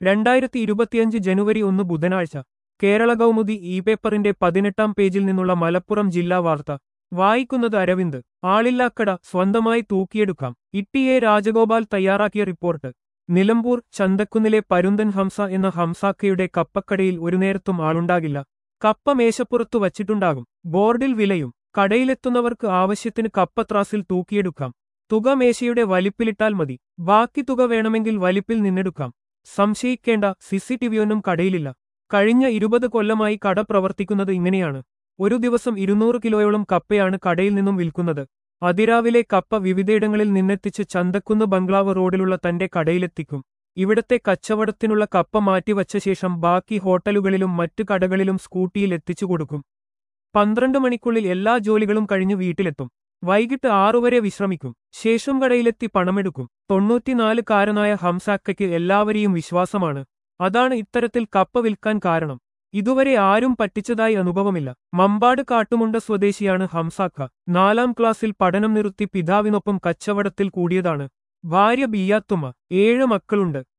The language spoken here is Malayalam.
രണ്ടായിരത്തി ഇരുപത്തിയഞ്ച് ജനുവരി ഒന്ന് ബുധനാഴ്ച കേരള കൗമുദി ഇ പേപ്പറിന്റെ പതിനെട്ടാം പേജിൽ നിന്നുള്ള മലപ്പുറം ജില്ലാ വാർത്ത വായിക്കുന്നത് അരവിന്ദ് ആളില്ലാക്കട സ്വന്തമായി തൂക്കിയെടുക്കാം ഇട്ടിയെ രാജഗോപാൽ തയ്യാറാക്കിയ റിപ്പോർട്ട് നിലമ്പൂർ ചന്തക്കുന്നിലെ പരുന്തൻ ഹംസ എന്ന ഹംസാക്കയുടെ കപ്പക്കടയിൽ ഒരു നേരത്തും ആളുണ്ടാകില്ല കപ്പ മേശപ്പുറത്തു വച്ചിട്ടുണ്ടാകും ബോർഡിൽ വിലയും കടയിലെത്തുന്നവർക്ക് ആവശ്യത്തിന് കപ്പത്രാസിൽ തൂക്കിയെടുക്കാം തുക മേശയുടെ വലിപ്പിലിട്ടാൽ മതി ബാക്കി തുക വേണമെങ്കിൽ വലിപ്പിൽ നിന്നെടുക്കാം സംശയിക്കേണ്ട സിസിടിവിയൊന്നും കടയിലില്ല കഴിഞ്ഞ ഇരുപത് കൊല്ലമായി കട പ്രവർത്തിക്കുന്നത് ഇങ്ങനെയാണ് ഒരു ദിവസം ഇരുന്നൂറ് കിലോയോളം കപ്പയാണ് കടയിൽ നിന്നും വിൽക്കുന്നത് അതിരാവിലെ കപ്പ വിവിധയിടങ്ങളിൽ നിന്നെത്തിച്ച് ചന്തക്കുന്ന് ബംഗ്ലാവ് റോഡിലുള്ള തന്റെ കടയിലെത്തിക്കും ഇവിടത്തെ കച്ചവടത്തിനുള്ള കപ്പ മാറ്റിവച്ച ശേഷം ബാക്കി ഹോട്ടലുകളിലും മറ്റു കടകളിലും സ്കൂട്ടിയിൽ എത്തിച്ചു കൊടുക്കും പന്ത്രണ്ട് മണിക്കുള്ളിൽ എല്ലാ ജോലികളും കഴിഞ്ഞ് വീട്ടിലെത്തും വൈകിട്ട് ആറുവരെ വിശ്രമിക്കും ശേഷം കടയിലെത്തി പണമെടുക്കും തൊണ്ണൂറ്റിനാലുകാരനായ ഹംസാക്കയ്ക്ക് എല്ലാവരെയും വിശ്വാസമാണ് അതാണ് ഇത്തരത്തിൽ കപ്പ വിൽക്കാൻ കാരണം ഇതുവരെ ആരും പറ്റിച്ചതായി അനുഭവമില്ല മമ്പാട് കാട്ടുമുണ്ട സ്വദേശിയാണ് ഹംസാക്ക നാലാം ക്ലാസ്സിൽ പഠനം നിർത്തി പിതാവിനൊപ്പം കച്ചവടത്തിൽ കൂടിയതാണ് ഭാര്യ ബിയാത്തുമ്മ ഏഴ് മക്കളുണ്ട്